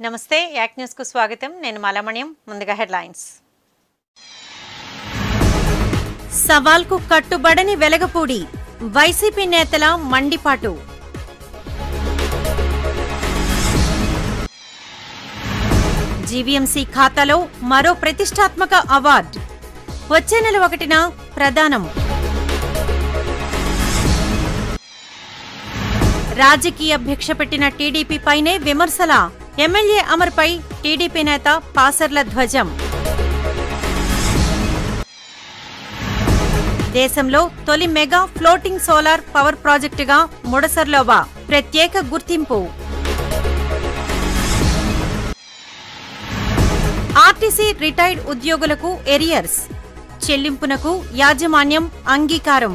నమస్తే యాక్ న్యూస్ కు స్వాగతం నేను మలమణ్యం ముందుగా హెడ్లైన్స్ సవాల్కు కట్టుబడని వెలగపూడి వైసీపీ నేతల మండిపాటు జీవీఎంసీ ఖాతాలో మరో ప్రతిష్టాత్మక అవార్డు వచ్చే నెల ఒకటిన ప్రదానం రాజకీయ భిక్ష పెట్టిన టీడీపీపైనే విమర్శల ఎమ్మెల్యే అమర్పై టీడీపీ నేత పాసర్ల ధ్వజం దేశంలో తొలి మెగా ఫ్లోటింగ్ సోలార్ పవర్ ప్రాజెక్టుగా ముడసర్లోవా ప్రత్యేక గుర్తింపు ఆర్టీసీ రిటైర్డ్ ఉద్యోగులకు ఎరియర్స్ చెల్లింపునకు యాజమాన్యం అంగీకారం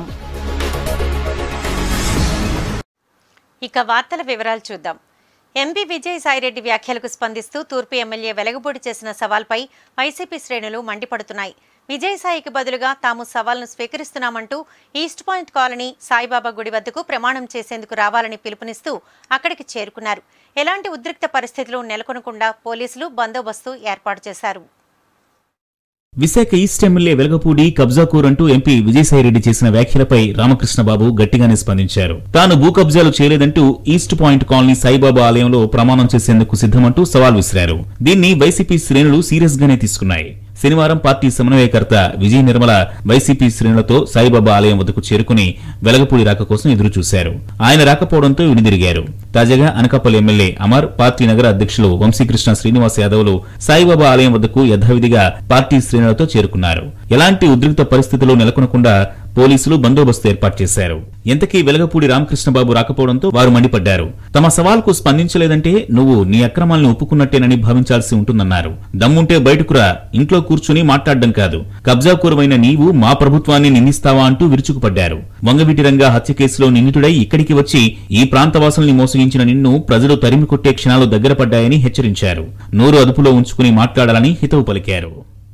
ఇక వార్తల వివరాలు చూద్దాం ఎంపీ విజయసాయిరెడ్డి వ్యాఖ్యలకు స్పందిస్తూ తూర్పు ఎమ్మెల్యే వెలగబూడి చేసిన సవాల్పై వైసీపీ శ్రేణులు మండిపడుతున్నాయి విజయసాయికి బదులుగా తాము సవాల్ను స్వీకరిస్తున్నామంటూ ఈస్ట్ పాయింట్ కాలనీ సాయిబాబా గుడి వద్దకు ప్రమాణం చేసేందుకు రావాలని పిలుపునిస్తూ అక్కడికి చేరుకున్నారు ఎలాంటి ఉద్రిక్త పరిస్థితులు నెలకొనకుండా పోలీసులు బందోబస్తు ఏర్పాటు చేశారు విశాఖ ఈస్ట్ ఎమ్మెల్యే వెలగపూడి కబ్జాకూర్ అంటూ ఎంపీ విజయసాయిరెడ్డి చేసిన వ్యాఖ్యలపై రామకృష్ణబాబు గట్టిగానే స్పందించారు తాను భూ కబ్జాలు చేయలేదంటూ ఈస్ట్ పాయింట్ కాలనీ సాయిబాబా ఆలయంలో ప్రమాణం చేసేందుకు సిద్ధమంటూ సవాల్ విసిరారు దీన్ని వైసీపీ శ్రేణులు సీరియస్ గానే తీసుకున్నాయి శనివారం పార్టీ సమన్వయకర్త విజయ నిర్మల వైసీపీ శ్రేణులతో సాయిబాబా ఆలయం వద్దకు చేరుకుని వెలగపూడి రాక కోసం ఎదురు చూశారు ఆయన రాకపోవడంతో విడిదిరిగారు తాజాగా అనకాపల్లి ఎమ్మెల్యే అమర్ పార్టీ నగర అధ్యక్షులు వంశీకృష్ణ శ్రీనివాస్ యాదవ్లు సాయిబాబా ఆలయం వద్దకు యథావిధిగా పార్టీ శ్రేణులతో చేరుకున్నారు ఎలాంటి ఉద్రిక్త పరిస్థితులు నెలకొనకుండా పోలీసులు బందోబస్తు ఏర్పాటు చేశారు ఎంతకీ వెలగపూడి రామకృష్ణబాబు రాకపోవడంతో వారు మండిపడ్డారు తమ సవాల్కు స్పందించలేదంటే నువ్వు నీ అక్రమాలను ఒప్పుకున్నట్టేనని భావించాల్సి ఉంటుందన్నారు దమ్ముంటే బయటకు రా ఇంట్లో కూర్చుని మాట్లాడడం కాదు కబ్జాకూరమైన నీవు మా ప్రభుత్వాన్ని నిందిస్తావా అంటూ విరుచుకుపడ్డారు వంగవీటి రంగా హత్య కేసులో నిందితుడై ఇక్కడికి వచ్చి ఈ ప్రాంతవాసుల్ని మోసగించిన నిన్ను ప్రజలు తరిమి కొట్టే క్షణాలు దగ్గర పడ్డాయని హెచ్చరించారు నోరు అదుపులో ఉంచుకుని మాట్లాడాలని హితవు పలికారు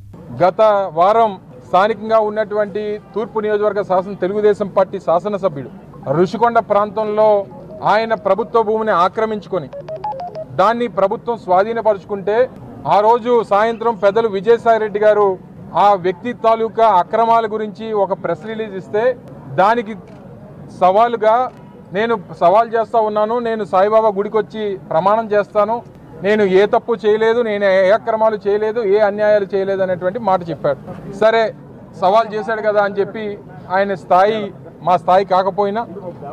గత వారం స్థానికంగా ఉన్నటువంటి తూర్పు నియోజకవర్గ శాసన తెలుగుదేశం పార్టీ శాసనసభ్యుడు ఋషికొండ ప్రాంతంలో ఆయన ప్రభుత్వ భూమిని ఆక్రమించుకొని దాన్ని ప్రభుత్వం స్వాధీనపరుచుకుంటే ఆ రోజు సాయంత్రం పెద్దలు విజయసాయిరెడ్డి గారు ఆ వ్యక్తి తాలూకా అక్రమాల గురించి ఒక ప్రెస్ రిలీజ్ ఇస్తే దానికి సవాలుగా నేను సవాల్ చేస్తా ఉన్నాను నేను సాయిబాబా గుడికి వచ్చి ప్రమాణం చేస్తాను నేను ఏ తప్పు చేయలేదు నేను ఏ అక్రమాలు చేయలేదు ఏ అన్యాయాలు చేయలేదు అనేటువంటి మాట చెప్పాడు సరే సవాల్ చేశాడు కదా అని చెప్పి ఆయన స్థాయి మా స్థాయి కాకపోయినా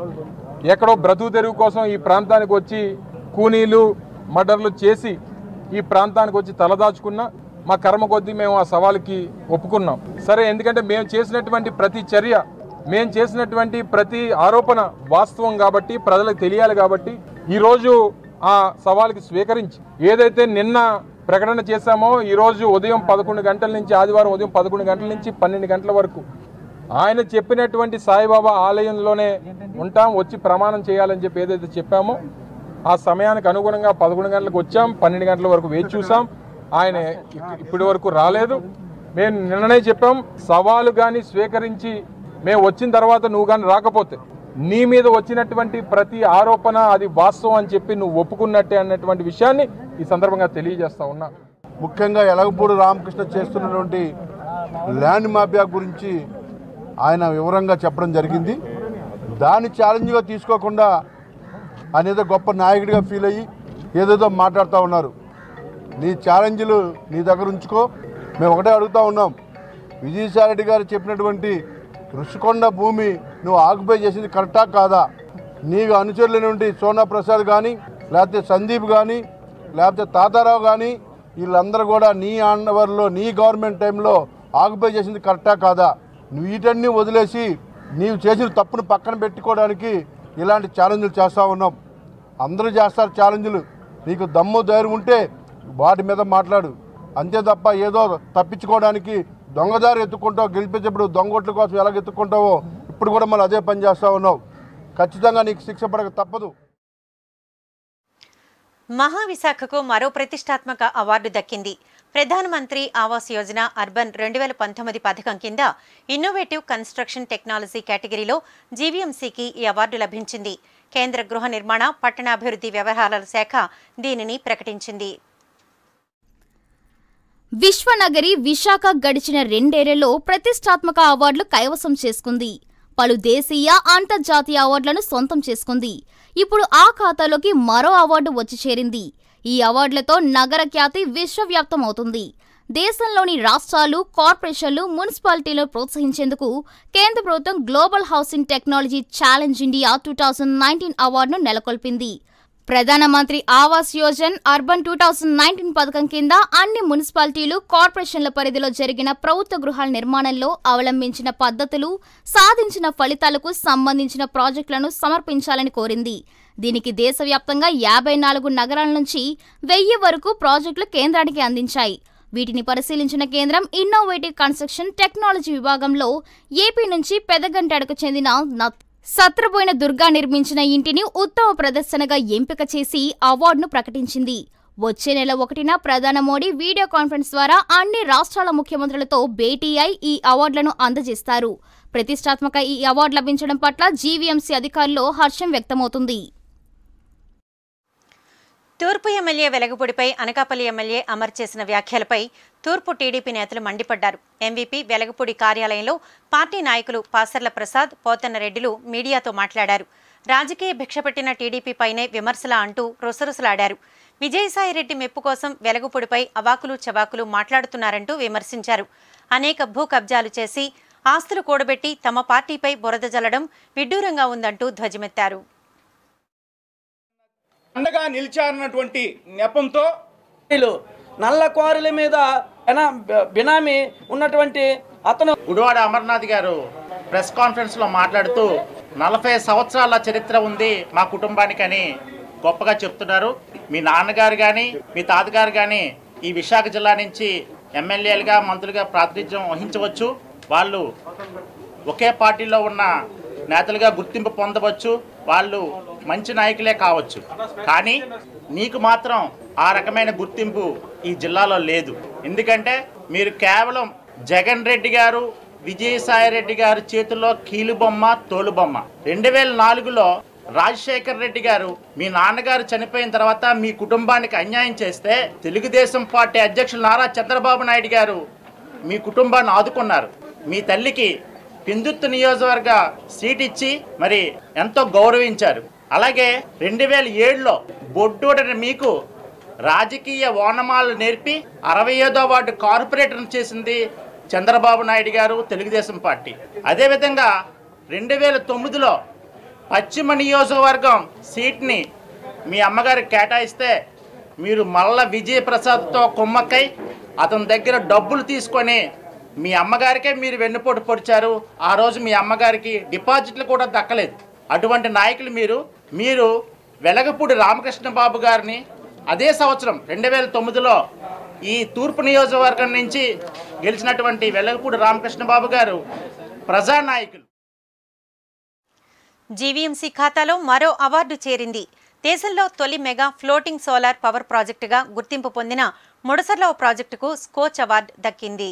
ఎక్కడో బ్రతుకు తెరువు కోసం ఈ ప్రాంతానికి వచ్చి కూనీలు మర్డర్లు చేసి ఈ ప్రాంతానికి వచ్చి తలదాచుకున్నా మా కర్మ కొద్దీ మేము ఆ సవాలుకి ఒప్పుకున్నాం సరే ఎందుకంటే మేము చేసినటువంటి ప్రతి చర్య మేము చేసినటువంటి ప్రతి ఆరోపణ వాస్తవం కాబట్టి ప్రజలకు తెలియాలి కాబట్టి ఈరోజు ఆ సవాల్కి స్వీకరించి ఏదైతే నిన్న ప్రకటన చేశామో ఈరోజు ఉదయం పదకొండు గంటల నుంచి ఆదివారం ఉదయం పదకొండు గంటల నుంచి పన్నెండు గంటల వరకు ఆయన చెప్పినటువంటి సాయిబాబా ఆలయంలోనే ఉంటాం వచ్చి ప్రమాణం చేయాలని చెప్పి ఏదైతే చెప్పామో ఆ సమయానికి అనుగుణంగా పదకొండు గంటలకు వచ్చాం పన్నెండు గంటల వరకు వేచి చూసాం ఆయన ఇక్- ఇప్పటి వరకు రాలేదు మేము నిన్ననే చెప్పాం సవాలు కానీ స్వీకరించి మేము వచ్చిన తర్వాత నువ్వు కానీ రాకపోతే నీ మీద వచ్చినటువంటి ప్రతి ఆరోపణ అది వాస్తవం అని చెప్పి నువ్వు ఒప్పుకున్నట్టే అన్నటువంటి విషయాన్ని ఈ సందర్భంగా తెలియజేస్తా ఉన్నా ముఖ్యంగా ఎలగపూడి రామకృష్ణ చేస్తున్నటువంటి ల్యాండ్ మాఫియా గురించి ఆయన వివరంగా చెప్పడం జరిగింది దాన్ని ఛాలెంజ్గా తీసుకోకుండా ఆయన ఏదో గొప్ప నాయకుడిగా ఫీల్ అయ్యి ఏదేదో మాట్లాడుతూ ఉన్నారు నీ ఛాలెంజ్లు నీ దగ్గర ఉంచుకో మేము ఒకటే అడుగుతా ఉన్నాం విజయసాయిరెడ్డి గారు చెప్పినటువంటి ఋషికొండ భూమి నువ్వు ఆక్యుపై చేసింది కరెక్టా కాదా నీకు అనుచరులైనటువంటి సోనా ప్రసాద్ కానీ లేకపోతే సందీప్ కానీ లేకపోతే తాతారావు కానీ వీళ్ళందరూ కూడా నీ అండవర్లో నీ గవర్నమెంట్ టైంలో ఆక్యుపై చేసింది కరెక్టా కాదా నువ్వు వీటన్ని వదిలేసి నీవు చేసిన తప్పును పక్కన పెట్టుకోవడానికి ఇలాంటి ఛాలెంజ్లు చేస్తూ ఉన్నాం అందరూ చేస్తారు ఛాలెంజ్లు నీకు దమ్ము ధైర్యం ఉంటే వాటి మీద మాట్లాడు అంతే తప్ప ఏదో తప్పించుకోవడానికి దొంగదారి ఎత్తుకుంటావు గెలిపించేప్పుడు దొంగోట్ల కోసం ఎలాగ ఎత్తుకుంటావో ఇప్పుడు కూడా మళ్ళీ అదే పని చేస్తూ ఉన్నావు ఖచ్చితంగా నీకు శిక్ష పడక తప్పదు మహావిశాఖకు మరో ప్రతిష్టాత్మక అవార్డు దక్కింది ప్రధానమంత్రి ఆవాస్ యోజన అర్బన్ రెండు వేల పంతొమ్మిది పథకం కింద ఇన్నోవేటివ్ కన్స్ట్రక్షన్ టెక్నాలజీ కేటగిరీలో జీవీఎంసీకి ఈ అవార్డు లభించింది కేంద్ర గృహ నిర్మాణ పట్టణాభివృద్ధి వ్యవహారాల శాఖ దీనిని ప్రకటించింది విశ్వనగరి విశాఖ గడిచిన రెండేళ్లలో ప్రతిష్టాత్మక అవార్డులు కైవసం చేసుకుంది పలు దేశీయ అంతర్జాతీయ అవార్డులను సొంతం చేసుకుంది ఇప్పుడు ఆ ఖాతాలోకి మరో అవార్డు వచ్చి చేరింది ఈ అవార్డులతో నగర ఖ్యాతి విశ్వవ్యాప్తం అవుతుంది దేశంలోని రాష్ట్రాలు కార్పొరేషన్లు మున్సిపాలిటీలను ప్రోత్సహించేందుకు కేంద్ర ప్రభుత్వం global housing technology challenge India two thousand nineteen అవార్డును నెలకొల్పింది ప్రధానమంత్రి Awas Yojana urban two thousand nineteen పథకం కింద అన్ని మున్సిపాలిటీలు కార్పొరేషన్ల పరిధిలో జరిగిన ప్రభుత్వ గృహాల నిర్మాణంలో అవలంబించిన పద్ధతులు సాధించిన ఫలితాలకు సంబంధించిన ప్రాజెక్టులను సమర్పించాలని కోరింది దీనికి దేశవ్యాప్తంగా యాభై నాలుగు నగరాల నుంచి వెయ్యి వరకు ప్రాజెక్టులు కేంద్రానికి అందించాయి వీటిని పరిశీలించిన కేంద్రం ఇన్నోవేటివ్ కన్స్ట్రక్షన్ టెక్నాలజీ విభాగంలో ఏపీ నుంచి పెదగంటాడకు చెందిన నత్ సత్రబోయిన దుర్గా నిర్మించిన ఇంటిని ఉత్తమ ప్రదర్శనగా ఎంపిక చేసి అవార్డును ప్రకటించింది వచ్చే నెల ఒకటిన ప్రధాని మోడీ వీడియో కాన్ఫరెన్స్ ద్వారా అన్ని రాష్ట్రాల ముఖ్యమంత్రులతో భేటీ అయి ఈ అవార్డులను అందజేస్తారు ప్రతిష్టాత్మక ఈ అవార్డు లభించడం పట్ల జీవీఎంసీ అధికారుల్లో హర్షం వ్యక్తమవుతుంది తూర్పు ఎమ్మెల్యే వెలగపూడిపై అనకాపల్లి ఎమ్మెల్యే అమర్ చేసిన వ్యాఖ్యలపై తూర్పు టీడీపీ నేతలు మండిపడ్డారు ఎంవీపీ వెలగపూడి కార్యాలయంలో పార్టీ నాయకులు పాసర్ల ప్రసాద్ పోతన్నరెడ్డిలు మీడియాతో మాట్లాడారు రాజకీయ భిక్షపెట్టిన టీడీపీపైనే విమర్శల అంటూ రుసరుసలాడారు విజయసాయిరెడ్డి మెప్పు కోసం వెలగపూడిపై అవాకులు చవాకులు మాట్లాడుతున్నారంటూ విమర్శించారు అనేక భూ కబ్జాలు చేసి ఆస్తులు కూడబెట్టి తమ పార్టీపై బురద జల్లడం విడ్డూరంగా ఉందంటూ ధ్వజమెత్తారు అండగా నిలిచారన్నటువంటి నెపంతో వీళ్ళు నల్ల క్వారీల మీద ఎనా- బినామీ ఉన్నటువంటి అతను గుడివాడ అమర్నాథ్ గారు ప్రెస్ కాన్ఫరెన్స్లో మాట్లాడుతూ నలభై సంవత్సరాల చరిత్ర ఉంది మా కుటుంబానికని గొప్పగా చెప్తున్నారు మీ నాన్నగారు కానీ మీ తాతగారు కానీ ఈ విశాఖ జిల్లా నుంచి ఎమ్మెల్యేలుగా మంత్రులుగా ప్రాతినిధ్యం వహించవచ్చు వాళ్ళు ఒకే పార్టీలో ఉన్న నేతలుగా గుర్తింపు పొందవచ్చు వాళ్ళు మంచి నాయకులే కావచ్చు కానీ నీకు మాత్రం ఆ రకమైన గుర్తింపు ఈ జిల్లాలో లేదు ఎందుకంటే మీరు కేవలం జగన్ రెడ్డి గారు విజయసాయి రెడ్డి గారి చేతుల్లో కీలుబొమ్మ తోలుబొమ్మ రెండు వేల నాలుగులో రాజశేఖర్ రెడ్డి గారు మీ నాన్నగారు చనిపోయిన తర్వాత మీ కుటుంబానికి అన్యాయం చేస్తే తెలుగుదేశం పార్టీ అధ్యక్షులు నారా చంద్రబాబు నాయుడు గారు మీ కుటుంబాన్ని ఆదుకున్నారు మీ తల్లికి పిందుత్తు నియోజకవర్గ సీట్ ఇచ్చి మరి ఎంతో గౌరవించారు అలాగే రెండు వేల ఏడులో బొడ్డోడని మీకు రాజకీయ ఓనమాలు నేర్పి అరవై ఐదో వార్డు కార్పొరేటర్ చేసింది చంద్రబాబు నాయుడు గారు తెలుగుదేశం పార్టీ అదేవిధంగా రెండు వేల తొమ్మిదిలో పశ్చిమ నియోజకవర్గం సీట్ని మీ అమ్మగారికి కేటాయిస్తే మీరు మల్ల విజయప్రసాద్తో కుమ్మక్కై అతని దగ్గర డబ్బులు తీసుకొని మీ అమ్మగారికే మీరు వెన్నుపోటు పొడిచారు ఆ రోజు మీ అమ్మగారికి డిపాజిట్లు కూడా దక్కలేదు అటువంటి నాయకులు మీరు మీరు వెలగపూడి రామకృష్ణ బాబు గారిని అదే సంవత్సరం రెండు వేల తొమ్మిదిలో ఈ తూర్పు నియోజకవర్గం నుంచి గెలిచినటువంటి వెలగపూడి రామకృష్ణ బాబు గారు ప్రజానాయకులు జీవీఎంసీ ఖాతాలో మరో అవార్డు చేరింది దేశంలో తొలి మెగా ఫ్లోటింగ్ సోలార్ పవర్ ప్రాజెక్టుగా గుర్తింపు పొందిన ముడసర్ల ప్రాజెక్టుకు స్కోచ్ అవార్డు దక్కింది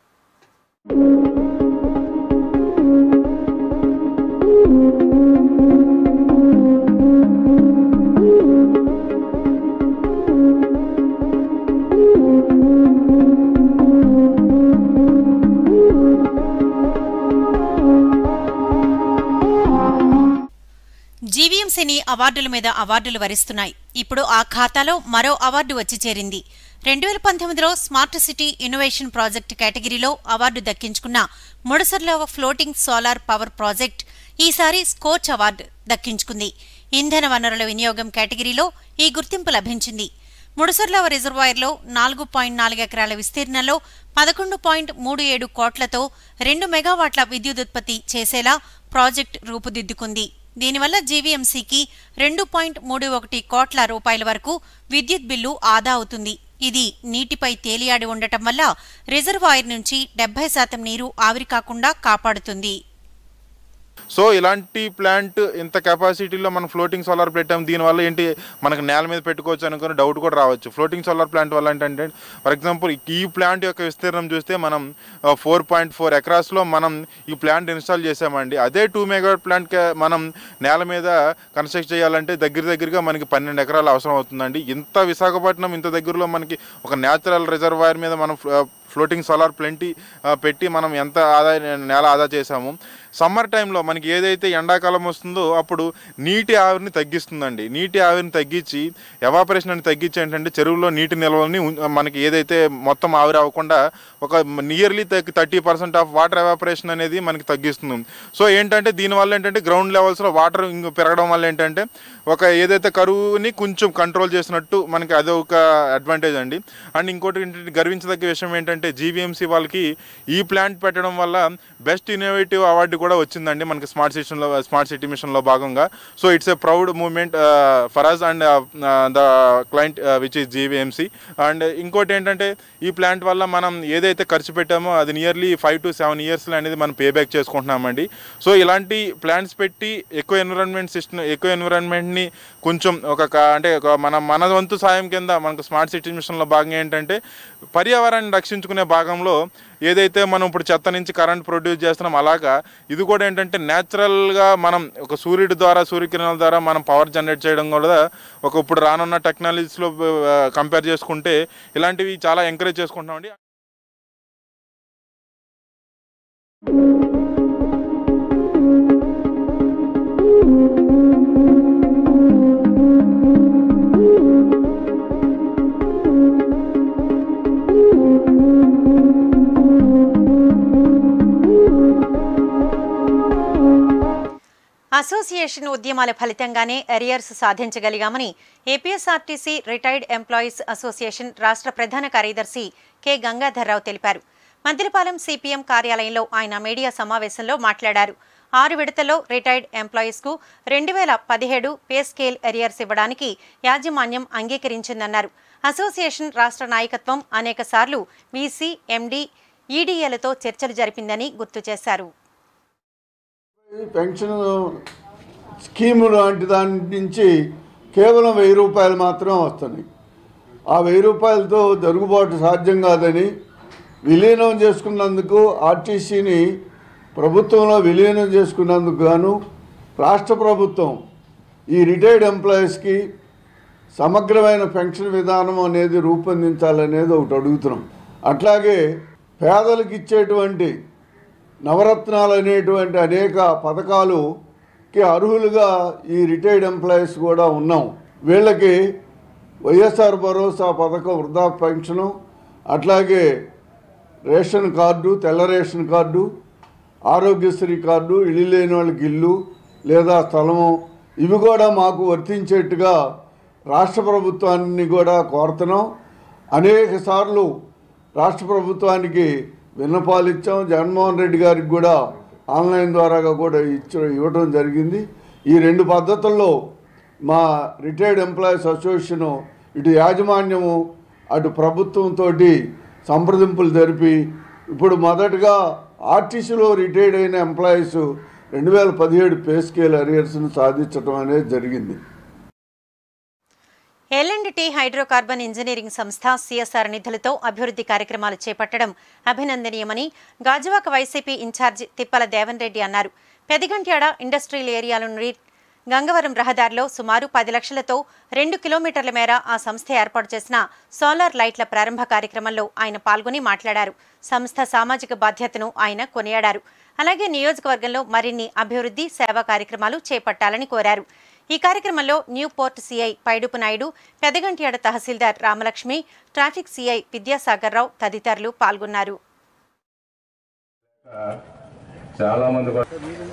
జీవీఎంసీని అవార్డుల మీద అవార్డులు వరిస్తున్నాయి ఇప్పుడు ఆ ఖాతాలో మరో అవార్డు వచ్చి చేరింది రెండు వేల పంతొమ్మిదిలో స్మార్ట్ సిటీ ఇన్నోవేషన్ ప్రాజెక్ట్ కేటగిరీలో అవార్డు దక్కించుకున్న Mudasarla floating solar power project ఈసారి స్కోచ్ అవార్డు దక్కించుకుంది ఇంధన వనరుల వినియోగం కేటగిరీలో ఈ గుర్తింపు లభించింది ముడసర్లవ రిజర్వాయర్లో నాలుగు పాయింట్ నాలుగు ఎకరాల విస్తీర్ణంలో పదకొండు పాయింట్ మూడు ఏడు కోట్లతో రెండు మెగావాట్ల విద్యుదుత్పత్తి చేసేలా ప్రాజెక్ట్ రూపుదిద్దుకుంది దీనివల్ల జీవీఎంసీకి రెండు పాయింట్ మూడు ఒకటి కోట్ల రూపాయల వరకు విద్యుత్ బిల్లు ఆదా అవుతుంది ఇది నీటిపై తేలియాడి ఉండటం వల్ల రిజర్వాయర్ నుంచి డెబ్బై శాతం నీరు ఆవిరి కాకుండా కాపాడుతుంది సో ఇలాంటి ప్లాంట్ ఇంత కెపాసిటీలో మనం ఫ్లోటింగ్ సోలార్ పెట్టాం దీనివల్ల ఏంటి మనకు నేల మీద పెట్టుకోవచ్చు అనుకుని డౌట్ కూడా రావచ్చు ఫ్లోటింగ్ సోలార్ ప్లాంట్ వల్ల ఏంటంటే ఫర్ ఎగ్జాంపుల్ ఈ ప్లాంట్ యొక్క విస్తీర్ణం చూస్తే మనం ఫోర్ పాయింట్ ఫోర్ ఎకరాస్లో మనం ఈ ప్లాంట్ ఇన్స్టాల్ చేసామండి అదే టూ మెగావాట్ ప్లాంట్ మనం నేల మీద కన్స్ట్రక్ట్ చేయాలంటే దగ్గర దగ్గరగా మనకి పన్నెండు ఎకరాలు అవసరం అవుతుందండి ఇంత విశాఖపట్నం ఇంత దగ్గరలో మనకి ఒక న్యాచురల్ రిజర్వాయర్ మీద మనం ఫ్లోటింగ్ సోలార్ ప్లెంటీ పెట్టి మనం ఎంత ఆదాయ నేల ఆదా చేసాము సమ్మర్ టైంలో మనకి ఏదైతే ఎండాకాలం వస్తుందో అప్పుడు నీటి ఆవిరిని తగ్గిస్తుందండి నీటి ఆవిరిని తగ్గించి ఎవాపరేషన్ అని తగ్గించి ఏంటంటే చెరువులో నీటి నిల్వల్ని ఉం- మనకి ఏదైతే మొత్తం ఆవిరి అవ్వకుండా ఒక nearly thirty percent of water evaporation అనేది మనకి తగ్గిస్తుంది సో ఏంటంటే దీనివల్ల ఏంటంటే గ్రౌండ్ లెవెల్స్లో వాటర్ ఇంక పెరగడం వల్ల ఏంటంటే ఒక ఏదైతే కరువుని కొంచెం కంట్రోల్ చేసినట్టు మనకి అదే ఒక అడ్వాంటేజ్ అండి అండ్ ఇంకోటి ఏంటంటే గర్వించదగ్గ విషయం ఏంటంటే జీవీఎంసీ వాళ్ళకి ఈ ప్లాంట్ పెట్టడం వల్ల బెస్ట్ ఇన్నోవేటివ్ అవార్డు కూడా వచ్చిందండి మనకి స్మార్ట్ సిటీలో స్మార్ట్ సిటీ మిషన్లో భాగంగా so it's a proud moment for us and the client which is GVMC and ఇంకోటి ఏంటంటే ఈ ప్లాంట్ వల్ల మనం ఏదైతే ఖర్చు పెట్టామో అది నియర్లీ ఫైవ్ టు సెవెన్ ఇయర్స్లో అనేది మనం పే బ్యాక్ చేసుకుంటున్నామండి సో ఇలాంటి ప్లాంట్స్ పెట్టి ఎక్కువ ఎన్విరాన్మెంట్ సిస్టమ్ ఎక్కువ ఎన్విరాన్మెంట్ని కొంచెం ఒక క- అంటే ఒక మన మన వంతు సాయం కింద మనకు స్మార్ట్ సిటీ మిషన్లో భాగంగా ఏంటంటే పర్యావరణాన్ని రక్షించుకునే భాగంలో ఏదైతే మనం ఇప్పుడు చెత్త నుంచి కరెంట్ ప్రొడ్యూస్ చేస్తున్నాం అలాగా ఇది కూడా ఏంటంటే న్యాచురల్గా మనం ఒక సూర్యుడి ద్వారా సూర్యకిరణాల ద్వారా మనం పవర్ జనరేట్ చేయడం కూడా ఒక ఇప్పుడు రానున్న టెక్నాలజీస్లో కంపేర్ చేసుకుంటే ఇలాంటివి చాలా ఎంకరేజ్ చేసుకుంటున్నామండి అసోసియేషన్ ఉద్యమాల ఫలితంగానే ఎరియర్స్ సాధించగలిగామని ఏపీఎస్ఆర్టీసీ రిటైర్డ్ ఎంప్లాయీస్ అసోసియేషన్ రాష్ట్ర ప్రధాన కార్యదర్శి కె గంగాధర్రావు తెలిపారు మంత్రిపాలెం సిపిఎం కార్యాలయంలో ఆయన మీడియా సమావేశంలో మాట్లాడారు ఆరు విడతల్లో రిటైర్డ్ ఎంప్లాయీస్కు రెండు వేల పదిహేడు పే స్కేల్ ఎరియర్స్ ఇవ్వడానికి యాజమాన్యం అంగీకరించిందన్నారు అసోసియేషన్ రాష్ట్ర నాయకత్వం అనేక సార్లు వీసీ ఎండీ ఈడీఏలతో చర్చలు జరిపిందని గుర్తు చేశారు పెన్షన్ స్కీము లాంటి దాని నుంచి కేవలం వెయ్యి రూపాయలు మాత్రం వస్తున్నాయి ఆ వెయ్యి రూపాయలతో జరుగుబాటు సాధ్యం కాదని విలీనం చేసుకున్నందుకు ఆర్టీసీని ప్రభుత్వంలో విలీనం చేసుకున్నందుకు గాను రాష్ట్ర ప్రభుత్వం ఈ రిటైర్డ్ ఎంప్లాయీస్కి సమగ్రమైన పెన్షన్ విధానం అనేది రూపొందించాలనేది ఒకటి అడుగుతున్నాం అట్లాగే పేదలకు ఇచ్చేటువంటి నవరత్నాలు అనేటువంటి అనేక పథకాలుకి అర్హులుగా ఈ రిటైర్డ్ ఎంప్లాయీస్ కూడా ఉన్నాం వీళ్ళకి వైఎస్ఆర్ భరోసా పథకం వృద్ధా పెన్షను అట్లాగే రేషన్ కార్డు తెల్ల రేషన్ కార్డు ఆరోగ్యశ్రీ కార్డు ఇల్లు లేని వాళ్ళకి ఇల్లు లేదా స్థలము ఇవి కూడా మాకు వర్తించేట్టుగా రాష్ట్ర ప్రభుత్వాన్ని కూడా కోరుతున్నాం అనేక సార్లు రాష్ట్ర ప్రభుత్వానికి విన్నపాలు ఇచ్చాం జగన్మోహన్ రెడ్డి గారికి కూడా ఆన్లైన్ ద్వారాగా కూడా ఇచ్చ ఇవ్వడం జరిగింది ఈ రెండు పద్ధతుల్లో మా రిటైర్డ్ ఎంప్లాయీస్ అసోసియేషను ఇటు యాజమాన్యము అటు ప్రభుత్వంతో సంప్రదింపులు జరిపి ఇప్పుడు మొదటగా ఆర్టీసీలో రిటైర్డ్ అయిన ఎంప్లాయీస్ రెండు వేల పదిహేడు పే స్కేల్ అరియర్స్ను సాధించడం అనేది జరిగింది ఎల్ఎండ్టీ హైడ్రోకార్బన్ ఇంజనీరింగ్ సంస్థ సిఎస్ఆర్ నిధులతో అభివృద్ధి కార్యక్రమాలు చేపట్టడం అభినందనీయమని గాజువాక వైసీపీ ఇన్ఛార్జి తిప్పల దేవన్ రెడ్డి అన్నారు పెదగంట్యాడ ఇండస్ట్రియల్ ఏరియాల నుండి గంగవరం రహదారిలో సుమారు పది లక్షలతో రెండు కిలోమీటర్ల మేర ఆ సంస్థ ఏర్పాటు చేసిన సోలార్ లైట్ల ప్రారంభ కార్యక్రమంలో ఆయన పాల్గొని మాట్లాడారు సంస్థ సామాజిక బాధ్యతను ఆయన కొనియాడారు అలాగే నియోజకవర్గంలో మరిన్ని అభివృద్ధి సేవా కార్యక్రమాలు చేపట్టాలని కోరారు ఈ కార్యక్రమంలో new port CI Paidupu Naidu Pedagantyada తహసీల్దార్ రామలక్ష్మి ట్రాఫిక్ సిఐ విద్యాసాగర్ రావు తదితరులు పాల్గొన్నారు చాలా మంది కూడా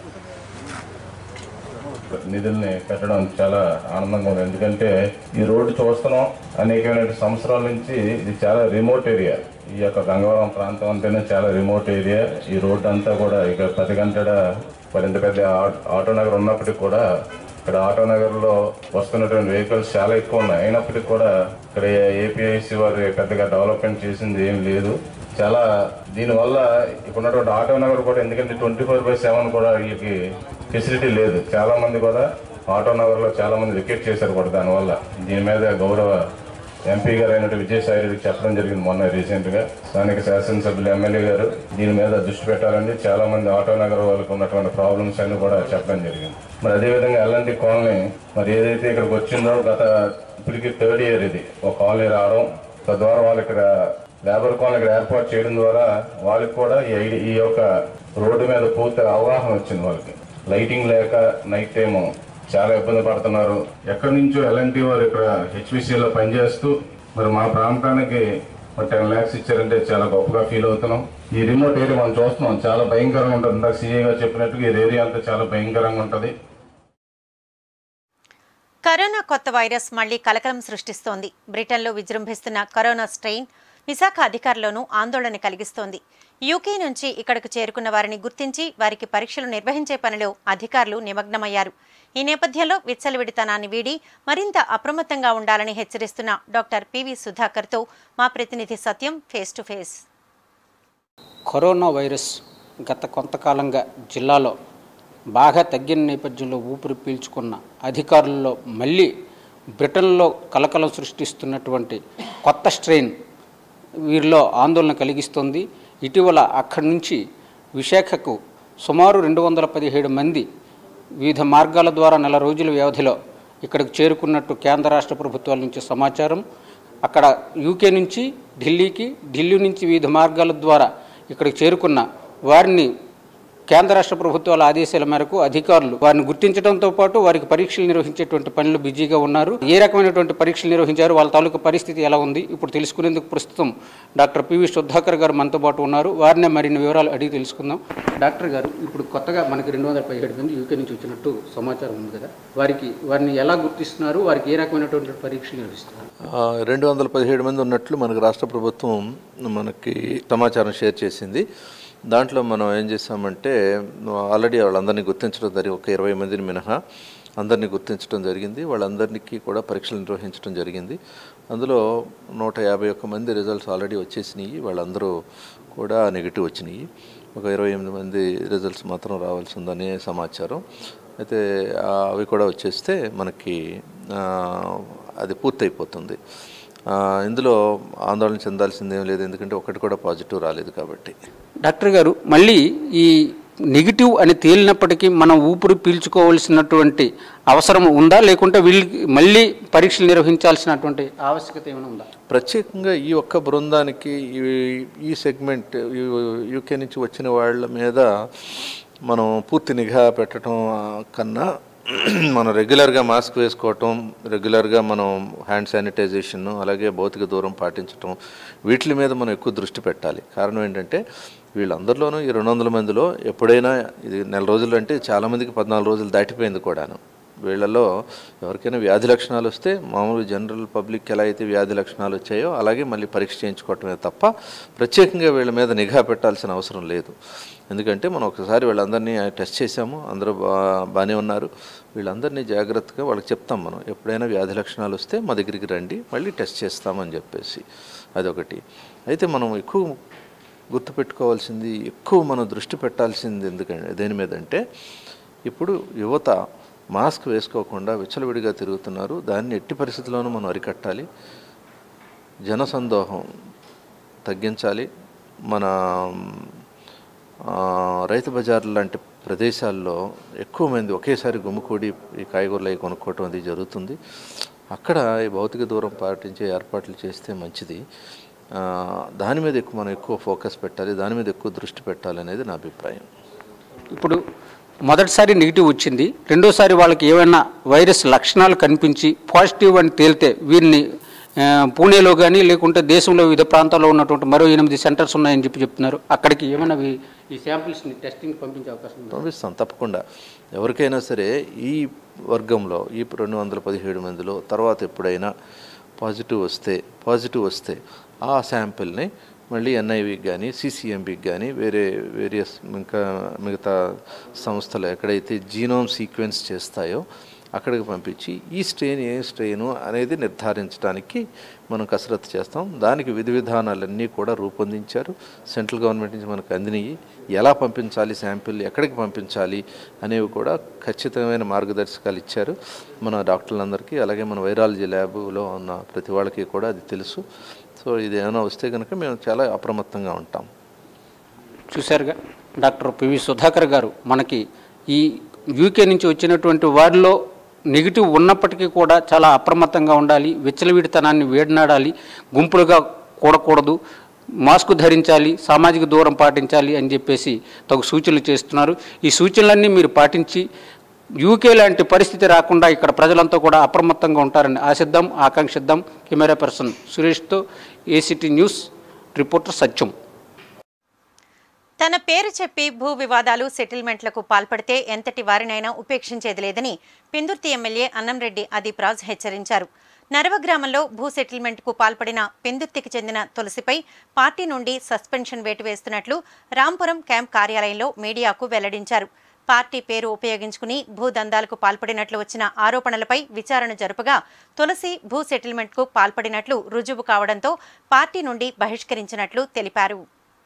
నిధుల్ని పెట్టడం చాలా ఆనందంగా ఉంది ఎందుకంటే ఈ రోడ్డు చూస్తున్నాం అనేకమైన సంవత్సరాల నుంచి ఇది చాలా రిమోట్ ఏరియా ఈ యొక్క గంగవరం ప్రాంతం అంటేనే చాలా రిమోట్ ఏరియా ఈ రోడ్డు అంతా కూడా ఇక పది గంటల మరింత పెద్ద ఆ- ఆటో నగర్ ఉన్నప్పటికీ కూడా ఇక్కడ ఆటో నగర్లో వస్తున్నటువంటి వెహికల్స్ చాలా ఎక్కువ ఉన్నాయి అయినప్పటికీ కూడా ఇక్కడ ఏపీఐసి వారు పెద్దగా డెవలప్మెంట్ చేసింది ఏం లేదు చాలా దీనివల్ల ఇక్కడ ఉన్నటువంటి ఆటో నగర్ కూడా ఎందుకంటే ట్వంటీ ఫోర్ బై సెవెన్ కూడా వీళ్ళకి ఫెసిలిటీ లేదు చాలా మంది కూడా ఆటో నగర్లో చాలా మంది వికెట్ చేశారు కూడా దానివల్ల దీని మీద గౌరవ ఎంపీ గారు అయినట్టు విజయసాయి రెడ్డికి చెప్పడం జరిగింది మొన్న రీసెంట్ గా స్థానిక శాసనసభ్యులు ఎమ్మెల్యే గారు దీని మీద దృష్టి పెట్టాలని చాలా మంది ఆటో నగర్ వాళ్ళకు ఉన్నటువంటి ప్రాబ్లమ్స్ అన్ని కూడా చెప్పడం జరిగింది మరి అదేవిధంగా ఎల్ఎన్టీ కాలనీ మరి ఏదైతే ఇక్కడికి వచ్చిందో గత ఇప్పటికి థర్డ్ ఇయర్ ఇది ఒక కాలనీ రావడం తద్వారా వాళ్ళు ఇక్కడ లేబర్ కాలనీ ఇక్కడ ఏర్పాటు చేయడం ద్వారా వాళ్ళకి కూడా ఈ ఐడి ఈ యొక్క రోడ్డు మీద పూర్తి అవగాహన వచ్చింది వాళ్ళకి లైటింగ్ లేక నైట్ టైము చాలా ఇబ్బంది పడుతున్నారు ఎక్కడి నుంచో ఎల్ఎన్టీ వారు ఇక్కడ హెచ్పిసిలో పనిచేస్తూ మరి మా ప్రాంతానికి మరి టెన్ ల్యాక్స్ ఇచ్చారంటే చాలా గొప్పగా ఫీల్ అవుతున్నాం ఈ రిమోట్ ఏరియా మనం చూస్తున్నాం చాలా భయంకరంగా ఉంటుంది ఇందాక సీఏ గారు చెప్పినట్టుగా ఈ ఏరియా అంతా చాలా భయంకరంగా ఉంటుంది కరోనా కొత్త వైరస్ మళ్లీ కలకలం సృష్టిస్తోంది బ్రిటన్లో విజృంభిస్తున్న కరోనా స్ట్రెయిన్ విశాఖ అధికారులను ఆందోళన కలిగిస్తోంది యూకే నుంచి ఇక్కడకు చేరుకున్న వారిని గుర్తించి వారికి పరీక్షలు నిర్వహించే పనిలో అధికారులు నిమగ్నమయ్యారు ఈ నేపథ్యంలో విచ్చలవిడితనాన్ని వీడి మరింత అప్రమత్తంగా ఉండాలని హెచ్చరిస్తున్న డాక్టర్ పివి సుధాకర్తో మా ప్రతినిధి Satyam face to face corona virus గత కొంతకాలంగా జిల్లాలో బాగా తగ్గిన నేపథ్యంలో ఊపిరి పీల్చుకున్న అధికారుల్లో మళ్ళీ బ్రిటన్లో కలకలం సృష్టిస్తున్నటువంటి కొత్త స్ట్రెయిన్ వీరిలో ఆందోళన కలిగిస్తుంది ఇటీవల అక్కడి నుంచి విశాఖకు సుమారు రెండు వందల పదిహేడు మంది వివిధ మార్గాల ద్వారా నెల రోజుల వ్యవధిలో ఇక్కడికి చేరుకున్నట్టు కేంద్ర రాష్ట్ర ప్రభుత్వాల నుంచి సమాచారం అక్కడ యూకే నుంచి ఢిల్లీకి ఢిల్లీ నుంచి వివిధ మార్గాల ద్వారా ఇక్కడికి చేరుకున్న వారిని కేంద్ర రాష్ట్ర ప్రభుత్వాల ఆదేశాల మేరకు అధికారులు వారిని గుర్తించడంతో పాటు వారికి పరీక్షలు నిర్వహించేటువంటి పనులు బిజీగా ఉన్నారు ఏ రకమైనటువంటి పరీక్షలు నిర్వహించారు వాళ్ళ తాలూకు పరిస్థితి ఎలా ఉంది ఇప్పుడు తెలుసుకునేందుకు ప్రస్తుతం డాక్టర్ పివి సుధాకర్ గారు మనతో పాటు ఉన్నారు వారినే మరిన్ని వివరాలు అడిగి తెలుసుకుందాం డాక్టర్ గారు ఇప్పుడు కొత్తగా మనకి రెండు వందల పదిహేడు మంది యూకే నుంచి వచ్చినట్టు సమాచారం ఉంది కదా వారికి వారిని ఎలా గుర్తిస్తున్నారు వారికి ఏ రకమైనటువంటి పరీక్షలు నిర్వహిస్తున్నారు రెండు వందల పదిహేడు మంది ఉన్నట్లు మనకు రాష్ట్ర ప్రభుత్వం మనకి సమాచారం షేర్ చేసింది దాంట్లో మనం ఏం చేసామంటే ఆల్రెడీ వాళ్ళందరినీ గుర్తించడం జరిగింది ఒక ఇరవై మందిని మినహా అందరినీ గుర్తించడం జరిగింది వాళ్ళందరికీ కూడా పరీక్షలు నిర్వహించడం జరిగింది అందులో నూట యాభై ఒక్క మంది రిజల్ట్స్ ఆల్రెడీ వచ్చేసినాయి వాళ్ళందరూ కూడా నెగిటివ్ వచ్చినాయి ఒక ఇరవై ఎనిమిది మంది రిజల్ట్స్ మాత్రం రావాల్సి ఉందనే సమాచారం అయితే ఆ, అవి కూడా వచ్చేస్తే మనకి ఆ, అది పూర్తయిపోతుంది ఆ, ఇందులో ఆందోళన చెందాల్సిందేం లేదు ఎందుకంటే ఒకటి కూడా పాజిటివ్ రాలేదు కాబట్టి డాక్టర్ గారు మళ్ళీ ఈ నెగిటివ్ అని తేలినప్పటికీ మనం ఊపిరి పీల్చుకోవాల్సినటువంటి అవసరం ఉందా లేకుంటే వీళ్ళకి మళ్ళీ పరీక్షలు నిర్వహించాల్సినటువంటి ఆవశ్యకత ఏమైనా ఉందా ప్రత్యేకంగా ఈ ఒక్క బృందానికి ఈ- ఈ సెగ్మెంట్ యూకే నుంచి వచ్చిన వాళ్ళ మీద మనం పూర్తి నిఘా పెట్టడం ఆ, కన్నా మనం రెగ్యులర్గా మాస్క్ వేసుకోవటం రెగ్యులర్గా మనం హ్యాండ్ శానిటైజేషన్ అలాగే భౌతిక దూరం పాటించటం వీటి మీద మనం ఎక్కువ దృష్టి పెట్టాలి కారణం ఏంటంటే వీళ్ళందరిలోనూ ఈ రెండు వందల మందిలో ఎప్పుడైనా ఇది నెల రోజులు అంటే చాలామందికి పద్నాలుగు రోజులు దాటిపోయింది కూడాను వీళ్ళలో ఎవరికైనా వ్యాధి లక్షణాలు వస్తే మామూలు జనరల్ పబ్లిక్ ఎలా అయితే వ్యాధి లక్షణాలు వచ్చాయో అలాగే మళ్ళీ పరీక్ష చేయించుకోవటమే తప్ప ప్రత్యేకంగా వీళ్ళ మీద నిఘా పెట్టాల్సిన అవసరం లేదు ఎందుకంటే మనం ఒకసారి వీళ్ళందరినీ టెస్ట్ చేసాము అందరూ బా బాగానే ఉన్నారు వీళ్ళందరినీ జాగ్రత్తగా వాళ్ళకి చెప్తాం మనం ఎప్పుడైనా వ్యాధి లక్షణాలు వస్తే మా దగ్గరికి రండి మళ్ళీ టెస్ట్ చేస్తామని చెప్పేసి అదొకటి అయితే మనం ఎక్కువ గుర్తుపెట్టుకోవాల్సింది ఎక్కువ మనం దృష్టి పెట్టాల్సింది ఎందుకంటే దేని మీద అంటే ఇప్పుడు యువత మాస్క్ వేసుకోకుండా విచ్చలవిడిగా తిరుగుతున్నారు దాన్ని ఎట్టి పరిస్థితుల్లోనూ మనం అరికట్టాలి జనసందోహం తగ్గించాలి మన ఆ, రైతు బజార్లు లాంటి ప్రదేశాల్లో ఎక్కువ మంది ఒకేసారి గుమ్ముకూడి ఈ కాయగూరలు అవి కొనుక్కోవటం అది జరుగుతుంది అక్కడ ఈ భౌతిక దూరం పాటించే ఏర్పాట్లు చేస్తే మంచిది ఆ, దాని మీద ఎక్కువ మనం ఎక్కువ ఫోకస్ పెట్టాలి దాని మీద ఎక్కువ దృష్టి పెట్టాలి అనేది నా అభిప్రాయం ఇప్పుడు మొదటిసారి నెగిటివ్ వచ్చింది రెండోసారి వాళ్ళకి ఏమైనా వైరస్ లక్షణాలు కనిపించి పాజిటివ్ అని తేలితే వీరిని ఆ, పూణేలో కానీ లేకుంటే దేశంలో వివిధ ప్రాంతాల్లో ఉన్నటువంటి మరో ఎనిమిది సెంటర్స్ ఉన్నాయని చెప్పి చెప్తున్నారు అక్కడికి ఏమైనా వీ- ఈ శాంపిల్స్ని టెస్టింగ్ పంపించే అవకాశం ఉందా పంపిస్తాం తప్పకుండా ఎవరికైనా సరే ఈ వర్గంలో ఈ రెండు వందల పదిహేడు మందిలో తర్వాత ఎప్పుడైనా పాజిటివ్ వస్తే పాజిటివ్ వస్తే ఆ శాంపిల్ని మళ్ళీ ఎన్ఐవికి కానీ సిసిఎంబికి కానీ వేరే వేరియస్ ఇంకా మిగతా సంస్థలు ఎక్కడైతే జీనోమ్ సీక్వెన్స్ చేస్తాయో అక్కడికి పంపించి ఈ స్ట్రెయిన్ ఏ స్ట్రెయిన్ అనేది నిర్ధారించడానికి మనం కసరత్తు చేస్తాం దానికి విధి విధానాలన్నీ కూడా రూపొందించారు సెంట్రల్ గవర్నమెంట్ నుంచి మనకు అందినవి ఎలా పంపించాలి శాంపిల్ ఎక్కడికి పంపించాలి అనేవి కూడా ఖచ్చితమైన మార్గదర్శకాలు ఇచ్చారు మన డాక్టర్లందరికీ అలాగే మన వైరాలజీ ల్యాబ్లో ఉన్న ప్రతి వాళ్ళకి కూడా అది తెలుసు సో ఇది ఏమైనా వస్తే కనుక మేము చాలా అప్రమత్తంగా ఉంటాం చూశారుగా డాక్టర్ పివి సుధాకర్ గారు మనకి ఈ యూకే నుంచి వచ్చినటువంటి వారిలో నెగిటివ్ ఉన్నప్పటికీ కూడా చాలా అప్రమత్తంగా ఉండాలి విచ్చలవిడితనాన్ని వేడినాడాలి గుంపులుగా కూడకూడదు మాస్క్ ధరించాలి సామాజిక దూరం పాటించాలి అని చెప్పేసి తగు సూచనలు చేస్తున్నారు ఈ సూచనలన్నీ మీరు పాటించి యూకే లాంటి పరిస్థితి రాకుండా ఇక్కడ ప్రజలంతా కూడా అప్రమత్తంగా ఉంటారని ఆశిద్దాం ఆకాంక్షిద్దాం కెమెరా పర్సన్ సురేష్తో ఏసీటీ న్యూస్ రిపోర్టర్ సత్యం తన పేరు చెప్పి భూ వివాదాలు సెటిల్మెంట్లకు పాల్పడితే ఎంతటి వారినైనా ఉపేక్షించేది లేదని పిందుర్తి ఎమ్మెల్యే అన్నంరెడ్డి అదీప్ రాజ్ హెచ్చరించారు నరవ గ్రామంలో భూ సెటిల్మెంట్కు పాల్పడిన పెందుర్తికి చెందిన తులసిపై పార్టీ నుండి సస్పెన్షన్ వేటు వేస్తున్నట్లు రాంపురం క్యాంప్ కార్యాలయంలో మీడియాకు వెల్లడించారు పార్టీ పేరు ఉపయోగించుకుని భూదందాలకు పాల్పడినట్లు వచ్చిన ఆరోపణలపై విచారణ జరుపగా తులసి భూ సెటిల్మెంట్కు పాల్పడినట్లు రుజువు కావడంతో పార్టీ నుండి బహిష్కరించినట్లు తెలిపారు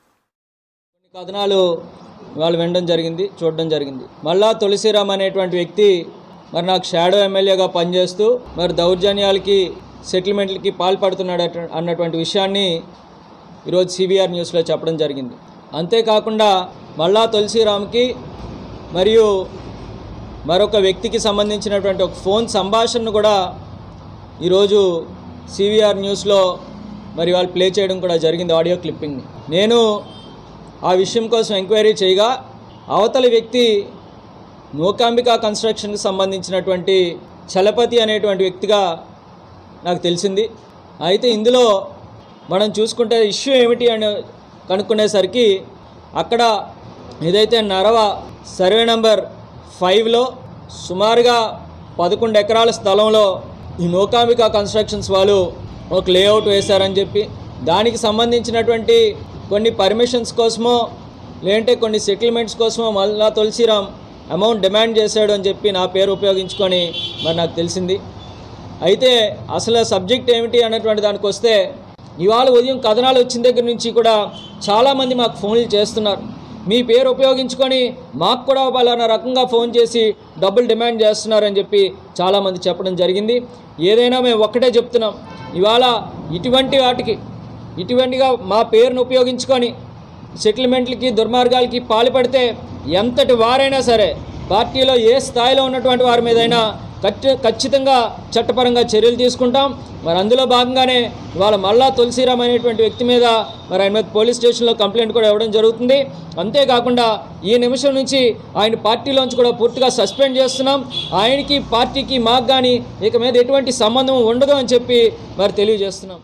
కథనాలు వాళ్ళు వినడం జరిగింది చూడడం జరిగింది మళ్ళా తులసిరామ్ అనేటువంటి వ్యక్తి మరి నాకు షాడో ఎమ్మెల్యేగా పనిచేస్తూ మరి దౌర్జన్యాలకి సెటిల్మెంట్లకి పాల్పడుతున్నాడు అట- అన్నటువంటి విషయాన్ని ఈరోజు సిబిఆర్ న్యూస్లో చెప్పడం జరిగింది అంతేకాకుండా మళ్ళా తులసిరామ్కి మరియు మరొక వ్యక్తికి సంబంధించినటువంటి ఒక ఫోన్ సంభాషణను కూడా ఈరోజు సివిఆర్ న్యూస్లో మరి వాళ్ళు ప్లే చేయడం కూడా జరిగింది ఆడియో క్లిప్పింగ్ని నేను ఆ విషయం కోసం ఎంక్వైరీ చేయగా అవతలి వ్యక్తి నూకాంబిక కన్స్ట్రక్షన్కి సంబంధించినటువంటి చలపతి అనేటువంటి వ్యక్తిగా నాకు తెలిసింది అయితే ఇందులో మనం చూసుకుంటే ఇష్యూ ఏమిటి అని కనుక్కునేసరికి అక్కడ ఏదైతే నరవ సర్వే నంబర్ ఫైవ్లో సుమారుగా పదకొండు ఎకరాల స్థలంలో ఈ నూకాంబిక కన్స్ట్రక్షన్స్ వాళ్ళు ఒక లేఅవుట్ వేశారని చెప్పి దానికి సంబంధించినటువంటి కొన్ని పర్మిషన్స్ కోసమో లేదంటే కొన్ని సెటిల్మెంట్స్ కోసమో మళ్ళా తులసిరామ్ అమౌంట్ డిమాండ్ చేశాడు అని చెప్పి నా పేరు ఉపయోగించుకొని మరి నాకు తెలిసింది అయితే అసలు సబ్జెక్ట్ ఏమిటి అనేటువంటి దానికి వస్తే ఇవాళ ఉదయం కథనాలు వచ్చిన దగ్గర నుంచి కూడా చాలామంది మాకు ఫోన్లు చేస్తున్నారు మీ పేరు ఉపయోగించుకొని మాకు కూడా పలానా రకంగా ఫోన్ చేసి డబ్బులు డిమాండ్ చేస్తున్నారని చెప్పి చాలామంది చెప్పడం జరిగింది ఏదైనా మేము ఒక్కటే చెప్తున్నాం ఇవాళ ఇటువంటి వాటికి ఇటువంటిగా మా పేరును ఉపయోగించుకొని సెటిల్మెంట్లకి దుర్మార్గాలకి పాల్పడితే ఎంతటి వారైనా సరే పార్టీలో ఏ స్థాయిలో ఉన్నటువంటి వారి మీదైనా ఖచ్చి ఖచ్చితంగా చట్టపరంగా చర్యలు తీసుకుంటాం మరి అందులో భాగంగానే ఇవాళ మళ్ళా తులసిరామ్ అనేటువంటి వ్యక్తి మీద మరి ఆయన మీద పోలీస్ స్టేషన్లో కంప్లైంట్ కూడా ఇవ్వడం జరుగుతుంది అంతేకాకుండా ఈ నిమిషం నుంచి ఆయన పార్టీలోంచి కూడా పూర్తిగా సస్పెండ్ చేస్తున్నాం ఆయనకి పార్టీకి మాకు కానీ ఇక మీద ఎటువంటి సంబంధం ఉండదు అని చెప్పి మరి తెలియజేస్తున్నాం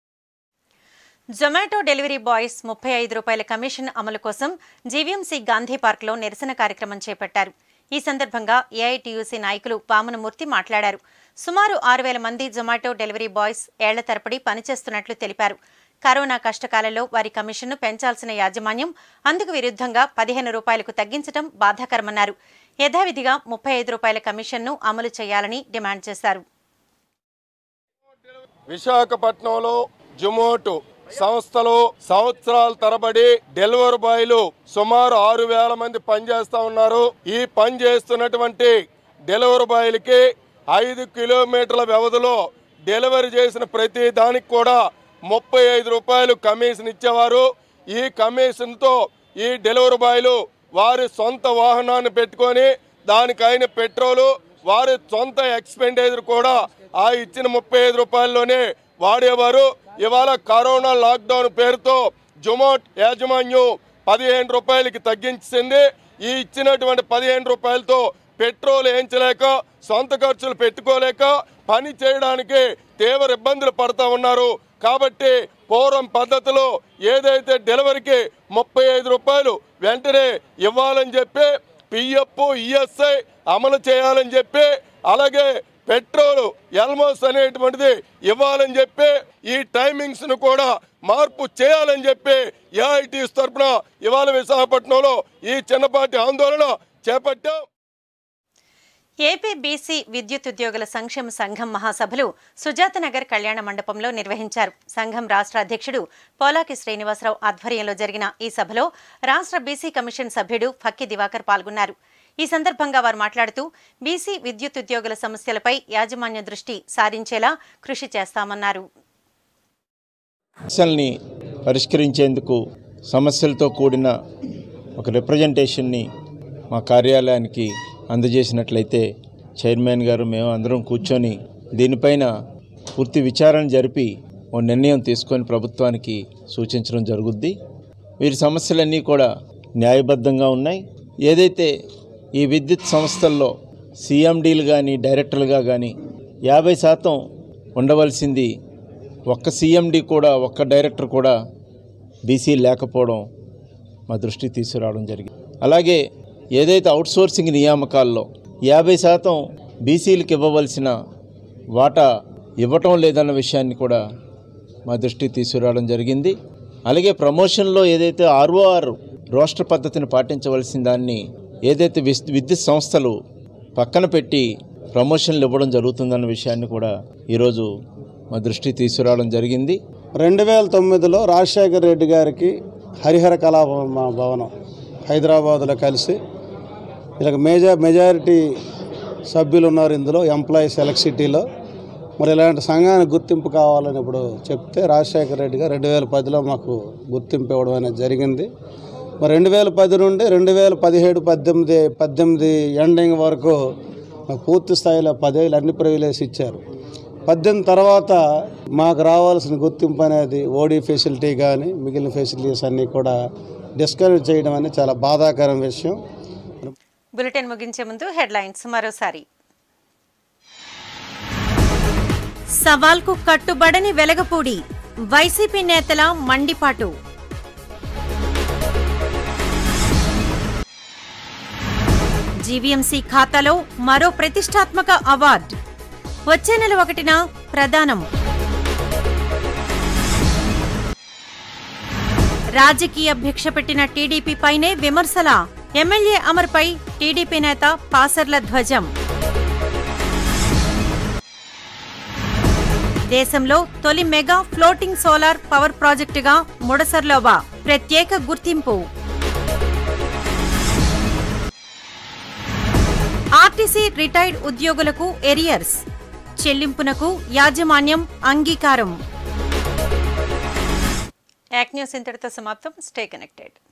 జొమాటో డెలివరీ బాయ్స్ ముప్పై ఐదు రూపాయల కమిషన్ అమలు కోసం జీవీఎంసీ గాంధీ పార్క్లో నిరసన కార్యక్రమం చేపట్టారు ఈ సందర్భంగా ఏఐటీయూసీ నాయకులు వామనమూర్తి మాట్లాడారు సుమారు ఆరు వేల మంది జొమాటో డెలివరీ బాయ్స్ ఏళ్ల తరబడి పనిచేస్తున్నట్లు తెలిపారు కరోనా కష్టకాలంలో వారి కమిషన్ను పెంచాల్సిన యాజమాన్యం అందుకు విరుద్ధంగా పదిహేను రూపాయలకు తగ్గించడం బాధాకరమన్నారు యథావిధిగా ముప్పై ఐదు రూపాయల కమిషన్ను అమలు చేయాలని డిమాండ్ చేశారు విశాఖపట్నంలో జొమాటో సంస్థలో సంవత్సరాల తరబడి డెలివరీ బాయ్లు సుమారు ఆరు వేల మంది పనిచేస్తా ఉన్నారు ఈ పని చేస్తున్నటువంటి డెలివరీ బాయ్లకి ఐదు కిలోమీటర్ల వ్యవధిలో డెలివరీ చేసిన ప్రతి దానికి కూడా ముప్పై ఐదు రూపాయలు కమిషన్ ఇచ్చేవారు ఈ కమిషన్తో ఈ డెలివరీ బాయ్లు వారి సొంత వాహనాన్ని పెట్టుకొని దానికైన పెట్రోలు వారి సొంత ఎక్స్పెండిచర్ కూడా ఆ ఇచ్చిన ముప్పై ఐదు రూపాయల్లోనే వాడేవారు ఇవాళ కరోనా లాక్డౌన్ పేరుతో జొమాట్ యాజమాన్యం పదిహేను రూపాయలకి తగ్గించింది ఈ ఇచ్చినటువంటి పదిహేను రూపాయలతో పెట్రోల్ వేయించలేక సొంత ఖర్చులు పెట్టుకోలేక పని చేయడానికి తీవ్ర ఇబ్బందులు పడతా ఉన్నారు కాబట్టి పూర్వం పద్ధతిలో ఏదైతే డెలివరీకి ముప్పై ఐదు రూపాయలు వెంటనే ఇవ్వాలని చెప్పి పిఎఫ్ ఈఎస్ఐ అమలు చేయాలని చెప్పి అలాగే పెట్రోల్ ఎల్మోస్ అనేటువంటిది ఇవ్వాలని చెప్పి ఈ టైమింగ్స్ ను కూడా మార్పు చేయాలని చెప్పి ఏఐటీస్ తరఫున ఇవాళ విశాఖపట్నంలో ఈ చిన్నపాటి ఆందోళన చేపట్టాం ఏపీ బీసీ విద్యుత్ ఉద్యోగుల సంక్షేమ సంఘం మహాసభలు సుజాతనగర్ కళ్యాణ మండపంలో నిర్వహించారు సంఘం రాష్ట్ర అధ్యక్షుడు పోలాకి శ్రీనివాసరావు ఆధ్వర్యంలో జరిగిన ఈ సభలో రాష్ట్ర బీసీ కమిషన్ సభ్యుడు ఫక్కి దివాకర్ పాల్గొన్నారు ఈ సందర్భంగా వారు మాట్లాడుతూ బీసీ విద్యుత్ ఉద్యోగుల సమస్యలపై యాజమాన్య దృష్టి సారించేలా కృషి చేస్తామన్నారు సమస్యల్ని పరిష్కరించేందుకు సమస్యలతో కూడిన ఒక రిప్రజెంటేషన్ని మా కార్యాలయానికి అందజేసినట్లయితే చైర్మన్ గారు మేము అందరం కూర్చొని దీనిపైన పూర్తి విచారణ జరిపి ఓ నిర్ణయం తీసుకొని ప్రభుత్వానికి సూచించడం జరుగుద్ది వీరి సమస్యలన్నీ కూడా న్యాయబద్ధంగా ఉన్నాయి ఏదైతే ఈ విద్యుత్ సంస్థల్లో సీఎండీలు కానీ డైరెక్టర్లుగా కానీ యాభై శాతం ఉండవలసింది ఒక్క సీఎండి కూడా ఒక్క డైరెక్టర్ కూడా బీసీ లేకపోవడం మా దృష్టికి తీసుకురావడం జరిగింది అలాగే ఏదైతే అవుట్సోర్సింగ్ నియామకాల్లో యాభై శాతం బీసీలకు ఇవ్వవలసిన వాటా ఇవ్వటం లేదన్న విషయాన్ని కూడా మా దృష్టికి తీసుకురావడం జరిగింది అలాగే ప్రమోషన్లో ఏదైతే ఆర్ఓఆర్ రోస్టర్ పద్ధతిని పాటించవలసిన దాన్ని ఏదైతే విస్- విద్యుత్ సంస్థలు పక్కన పెట్టి ప్రమోషన్లు ఇవ్వడం జరుగుతుందన్న విషయాన్ని కూడా ఈరోజు మా దృష్టికి తీసుకురావడం జరిగింది రెండు వేల తొమ్మిదిలో రాజశేఖర రెడ్డి గారికి హరిహర కళా భవ- భవనం హైదరాబాద్లో కలిసి ఇలా మేజర్ మెజారిటీ సభ్యులు ఉన్నారు ఇందులో ఎంప్లాయీస్ ఎలక్ట్రిసిటీలో మరి ఇలాంటి సంఘానికి గుర్తింపు కావాలని ఇప్పుడు చెప్తే రాజశేఖర రెడ్డి గారు రెండు వేల పదిలో మాకు గుర్తింపు ఇవ్వడం అనేది జరిగింది మరి రెండు వేల పది నుండి రెండు వేల పదిహేడు పద్దెనిమిది పద్దెనిమిది ఎండింగ్ వరకు మాకు పూర్తి స్థాయిలో పదేళ్ళు అన్ని ప్రివిలేజ్ ఇచ్చారు పద్దెనిమిది తర్వాత మాకు రావాల్సిన గుర్తింపు అనేది ఓడీ ఫెసిలిటీ కానీ మిగిలిన ఫెసిలిటీస్ అన్నీ కూడా డిస్కరేజ్ చేయడం అనేది చాలా బాధాకరం విషయం బులెటిన్ ముగించే ముందు హెడ్లైన్స్ మరోసారి సవాల్కు కట్టుబడని వెలగపూడి వైసీపీ నేతల మండిపాటు జీవీఎంసీ ఖాతాలో మరో ప్రతిష్టాత్మక అవార్డు వచ్చే నెల ఒకటిన ప్రదానం రాజకీయ భిక్ష పెట్టిన టీడీపీపైనే విమర్శల ఎమ్మెల్యే అమర్పై టీడీపీ నేత పాసర్ల ధ్వజం దేశంలో తొలి మెగా ఫ్లోటింగ్ సోలార్ పవర్ ప్రాజెక్టుగా ముడసర్లోబా ప్రత్యేక గుర్తింపు ఆర్టీసీ రిటైర్డ్ ఉద్యోగులకు ఎరియర్స్ చెల్లింపునకు యాజమాన్యం అంగీకారం యాక్ న్యూస్ ఇంతటితో సమాప్తం స్టే కనెక్టెడ్